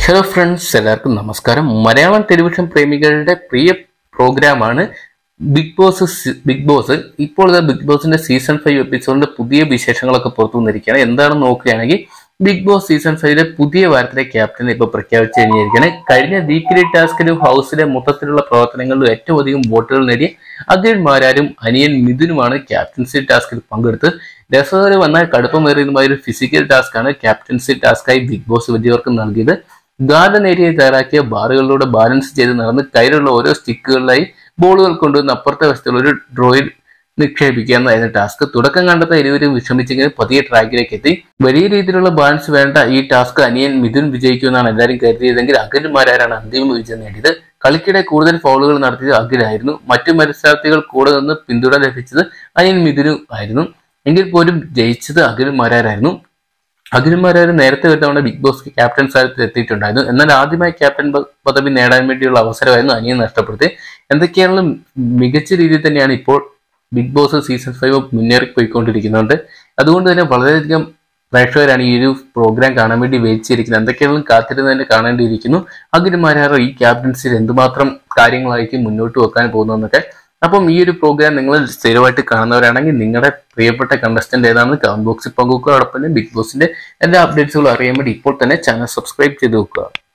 hello friends എല്ലാവർക്കും നമസ്കാരം Malayalam television പ്രേമികളുടെ പ്രിയ പ്രോഗ്രാമാണ് ബിഗ് ബോസ് സി- ബിഗ് ബോസ് ഇപ്പോൾ ഇത് ബിഗ് ബോസിന്റെ സീസൺ ഫൈവ് എപ്പിസോഡിന്റെ പുതിയ വിശേഷങ്ങളൊക്കെ പുറത്തു വന്നിരിക്കുകയാണ് എന്താണെന്ന് നോക്കുകയാണെങ്കിൽ ബിഗ് ബോസ് സീസൺ ഫൈവിലെ പുതിയ വാരത്തിലെ ക്യാപ്റ്റനെ ഇപ്പോൾ പ്രഖ്യാപിച്ചു കഴിഞ്ഞിരിക്കുകയാണ് കഴിഞ്ഞ വീക്കിലി ടാസ്കിലും ഹൗസിലെ മൊത്തത്തിലുള്ള പ്രവർത്തനങ്ങളിലും ഏറ്റവും അധികം വോട്ടുകൾ നേടിയ അഖിൽ മാരാരും അനിയൻ മിഥുനുമാണ് ക്യാപ്റ്റൻസി ടാസ്കിൽ പങ്കെടുത്ത് രസകരം വന്നാൽ കടുപ്പമേറിയതുമായ ഒരു ഫിസിക്കൽ ടാസ്ക്കാണ് ക്യാപ്റ്റൻസി ടാസ്കായി ബിഗ് ബോസ് വലിയവർക്ക് നൽകിയത് ഗാർഡൻ ഏരിയയിൽ തയ്യാറാക്കിയ ബാറുകളിലൂടെ ബാലൻസ് ചെയ്ത് നടന്ന് കയ്യിലുള്ള ഓരോ സ്റ്റിക്കുകളിലായി ബോളുകൾ കൊണ്ടുവന്ന് അപ്പുറത്തെ വശത്തുള്ള ഒരു ഡ്രോയിൽ നിക്ഷേപിക്കുക എന്നതായിരുന്നു ടാസ്ക് തുടക്കം കണ്ടെത്ത ഇരുവരും വിഷമിച്ചെങ്കിലും പതിയെ ട്രാക്കിലേക്ക് എത്തി വലിയ രീതിയിലുള്ള ബാലൻസ് വേണ്ട ഈ ടാസ്ക് അനിയൻ മിഥുൻ വിജയിക്കുമെന്നാണ് എല്ലാവരും കരുതിയതെങ്കിൽ അഖിൽമാരാണ് അന്തിമ വിജയം നേടിയത് കളിക്കിടെ കൂടുതൽ ഫൗളുകൾ നടത്തിയത് അഖിലായിരുന്നു മറ്റു മത്സരാർത്ഥികൾ കൂടെ നിന്ന് പിന്തുണ ലഭിച്ചത് അനിയൻ മിഥുനു ആയിരുന്നു എങ്കിൽ പോലും ജയിച്ചത് അഖിൽമാരായിരുന്നു അഖിൽമാരാർ നേരത്തെ ഒരു തവണ ബിഗ് ബോസ് ക്യാപ്റ്റൻ സ്ഥാനത്ത് എത്തിയിട്ടുണ്ടായിരുന്നു എന്നാൽ ആദ്യമായി ക്യാപ്റ്റൻ പ- പദവി നേടാൻ വേണ്ടിയുള്ള അവസരമായിരുന്നു അനിയൻ നഷ്ടപ്പെടുത്തി എന്തൊക്കെയാണെങ്കിലും മികച്ച രീതിയിൽ തന്നെയാണ് ഇപ്പോൾ ബിഗ് ബോസ് സീസൺ ഫൈവ് മുന്നേറി പോയിക്കൊണ്ടിരിക്കുന്നുണ്ട് അതുകൊണ്ട് തന്നെ വളരെയധികം പ്രേക്ഷകരാണ് ഈ ഒരു പ്രോഗ്രാം കാണാൻ വേണ്ടി വെയിച്ചിരിക്കുന്നത് എന്തൊക്കെയാണെങ്കിലും കാത്തിരുന്ന് തന്നെ കാണേണ്ടിയിരിക്കുന്നു അഖിൽമാരാർ ഈ ക്യാപ്റ്റൻസിൽ എന്തുമാത്രം കാര്യങ്ങളായിരിക്കും മുന്നോട്ട് വെക്കാൻ പോകുന്നതെന്നൊക്കെ അപ്പം ഈ ഒരു പ്രോഗ്രാം നിങ്ങൾ സ്ഥിരമായിട്ട് കാണുന്നവരാണെങ്കിൽ നിങ്ങളുടെ പ്രിയപ്പെട്ട കണ്ടസ്റ്റന്റ് ഏതാണെന്ന് കമന്റ് ബോക്സിൽ പങ്കുവെക്കുക അതോടൊപ്പം തന്നെ ബിഗ് ബോസിന്റെ എല്ലാ അപ്ഡേറ്റ്സുകളും അറിയാൻ വേണ്ടി ഇപ്പോൾ തന്നെ ചാനൽ സബ്സ്ക്രൈബ് ചെയ്ത് വെക്കുക